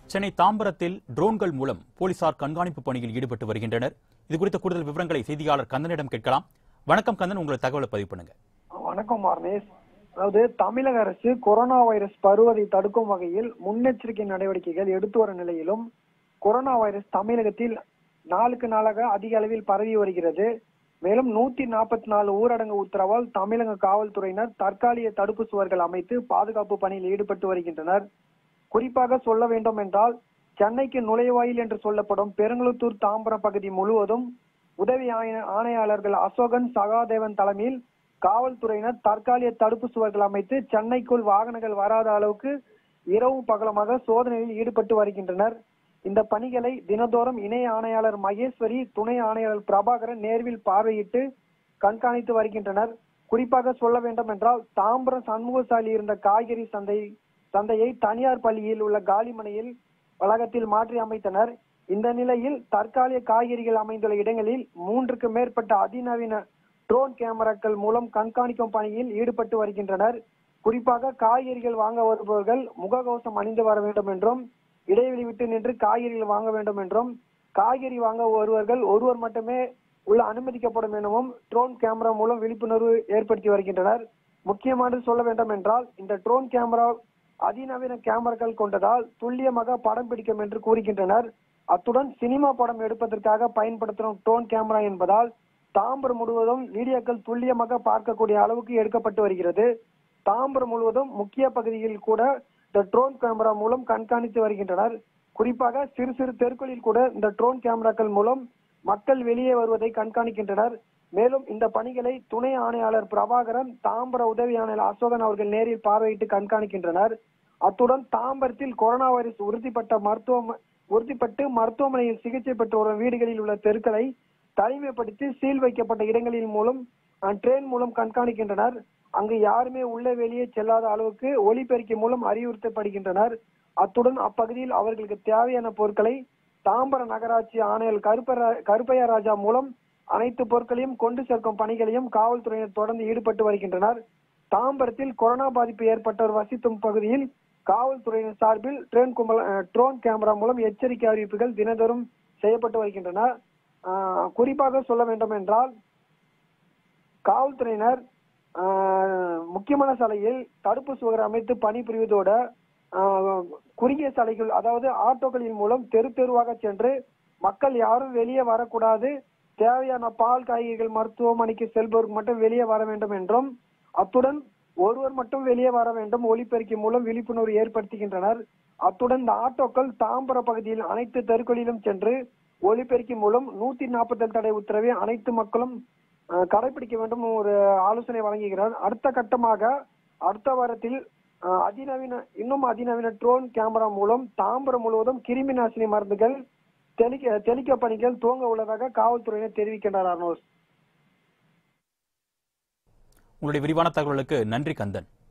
சென்னை தாம்பரத்தில் ட்ரோன்கள் மூலம் போலீசார் கண்காணிப்பு பணியில் ஈடுபட்டு வருகின்றனர் இது குறித்த கூடுதல் விவரங்களை செய்தியாளர் கந்தனிடம் கேட்கலாம் வணக்கம் கந்தன் உங்களை தகவலை பதிவு பண்ணுங்க வணக்கம் மார்னேஸ் அதாவது தமிழக அரசு கொரோனா வைரஸ் பருவதை தடுக்கும் வகையில் முன்னெச்சரிக்கை நடவடிக்கைகள் எடுத்து வரும் நிலையிலும் கொரோனா வைரஸ் தமிழகத்தில் நாளுக்கு நாளாக அதிக அளவில் பரவி வருகிறது மேலும் நூத்தி நாற்பத்தி நாலு ஊரடங்கு உத்தரவால் தமிழக காவல்துறையினர் தற்காலிக தடுப்பு சுவர்கள் அமைத்து பாதுகாப்பு பணியில் ஈடுபட்டு வருகின்றனர் குறிப்பாக சொல்ல வேண்டும் என்றால் சென்னைக்கு நுழைவாயில் என்று சொல்லப்படும் பெருங்குளத்தூர் தாம்பரம் பகுதி முழுவதும் உதவி ஆய- ஆணையாளர்கள் அசோகன் சகாதேவன் தலைமையில் காவல்துறையினர் தற்காலிக தடுப்பு சுவர்கள் அமைத்து சென்னைக்குள் வாகனங்கள் வராத அளவுக்கு இரவும் பகலமாக சோதனையில் ஈடுபட்டு வருகின்றனர் இந்த பணிகளை தினந்தோறும் இணை ஆணையாளர் மகேஸ்வரி துணை ஆணையாளர் பிரபாகரன் நேர்வில் பார்வையிட்டு கண்காணித்து வருகின்றனர் குறிப்பாக சொல்ல வேண்டும் என்றால் தாம்பரம் சண்முகசாலி இருந்த காய்கறி சந்தை சந்தையை தனியார் பள்ளியில் உள்ள காலிமனையில் வளாகத்தில் மாற்றி அமைத்தனர் இந்த நிலையில் தற்காலிக காய்கறிகள் அமைந்துள்ள இடங்களில் மூன்றுக்கு மேற்பட்ட அதிநவீன ட்ரோன் கேமராக்கள் மூலம் கண்காணிக்கும் பணியில் ஈடுபட்டு வருகின்றனர் குறிப்பாக காய்கறிகள் வாங்க வருபவர்கள் முகக்கவசம் அணிந்து வர வேண்டும் என்றும் இடைவெளி விட்டு நின்று காய்கறிகள் வாங்க வேண்டும் என்றும் காய்கறி வாங்க வருவர்கள் ஒருவர் மட்டுமே உள்ள அனுமதிக்கப்படும் எனவும் ட்ரோன் கேமரா மூலம் விழிப்புணர்வு ஏற்படுத்தி வருகின்றனர் முக்கியமானது சொல்ல வேண்டும் என்றால் இந்த ட்ரோன் கேமரா அதிநவீன கேமராக்கள் கொண்டதால் துல்லியமாக படம் பிடிக்கும் என்று கூறுகின்றனர் அத்துடன் சினிமா படம் எடுப்பதற்காக பயன்படுத்தும் ட்ரோன் கேமரா என்பதால் தாம்பரம் முழுவதும் வீடியோக்கள் துல்லியமாக பார்க்கக்கூடிய அளவுக்கு எடுக்கப்பட்டு வருகிறது தாம்பரம் முழுவதும் முக்கிய பகுதியில் கூட இந்த ட்ரோன் கேமரா மூலம் கண்காணித்து வருகின்றனர் குறிப்பாக சிறு சிறு தெருக்களில் கூட இந்த ட்ரோன் கேமராக்கள் மூலம் மக்கள் வெளியே வருவதை கண்காணிக்கின்றனர் மேலும் இந்த பணிகளை துணை ஆணையாளர் பிரபாகரன் தாம்பர உதவி ஆணையாளர் அசோகன் அவர்கள் நேரில் பார்வையிட்டு கண்காணிக்கின்றனர் அத்துடன் தாம்பரத்தில் கொரோனா வைரஸ் உறுதிப்பட்ட மருத்துவ உறுதிப்பட்டு மருத்துவமனையில் சிகிச்சை பெற்று வரும் வீடுகளில் உள்ள தெருக்களை தனிமைப்படுத்தி சீல் வைக்கப்பட்ட இடங்களின் மூலம் அஹ், ட்ரெயின் மூலம் கண்காணிக்கின்றனர் அங்கு யாருமே உள்ளே வெளியே செல்லாத அளவுக்கு ஒலிபெருக்கி மூலம் அறிவுறுத்தப்படுகின்றனர் அத்துடன் அப்பகுதியில் அவர்களுக்கு தேவையான பொருட்களை தாம்பரம் நகராட்சி ஆணையர் கருப்பர கருப்பையா ராஜா மூலம் அனைத்து பொருட்களையும் கொண்டு சேர்க்கும் பணிகளையும் காவல்துறையினர் தொடர்ந்து ஈடுபட்டு வருகின்றனர் தாம்பரத்தில் கொரோனா பாதிப்பு ஏற்பட்டோர் வசித்தும் பகுதியில் காவல்துறையினர் சார்பில் ட்ரோன் கும்பல் அஹ், ட்ரோன் கேமரா மூலம் எச்சரிக்கை அறிவிப்புகள் தினந்தோறும் செய்யப்பட்டு வருகின்றன ஆஹ், குறிப்பாக சொல்ல வேண்டும் என்றால் காவல்துறையினர் ஆஹ், முக்கியமான சாலையில் தடுப்பு சுவர் அமைத்து பணிபுரிவதோட ஆஹ், குறுகிய சாலைகள் அதாவது ஆட்டோக்களின் மூலம் தெரு தெருவாக சென்று மக்கள் யாரும் வெளியே வரக்கூடாது தேவையான பால் காய்கறிகள் மருத்துவமனைக்கு செல்பவர்கள் மட்டும் வெளியே வர வேண்டும் என்றும் அத்துடன் ஒருவர் மட்டும் வெளியே வர வேண்டும் ஒலிபெருக்கி மூலம் விழிப்புணர்வு ஏற்படுத்துகின்றனர் அத்துடன் இந்த ஆட்டோக்கள் தாம்பரம் பகுதியில் அனைத்து தெருக்களிலும் சென்று ஒலிபெருக்கி மூலம் நூத்தி நாற்பத்தி தடை உத்தரவை அனைத்து மக்களும் அஹ், கடைபிடிக்க வேண்டும் ஒரு ஆலோசனை வழங்குகிறார் அடுத்த கட்டமாக அடுத்த வாரத்தில் அஹ், அதிநவீன இன்னும் அதிநவீன ட்ரோன் கேமரா மூலம் தாம்பரம் முழுவதும் கிருமி நாசினி மருந்துகள் தெளிக்க தெளிக்க பணிகள் துவங்க உள்ளதாக காவல்துறையினர் தெரிவிக்கின்றனர் அர்னோஸ் உங்களுடைய விரிவான தகவலுக்கு நன்றி கந்தன்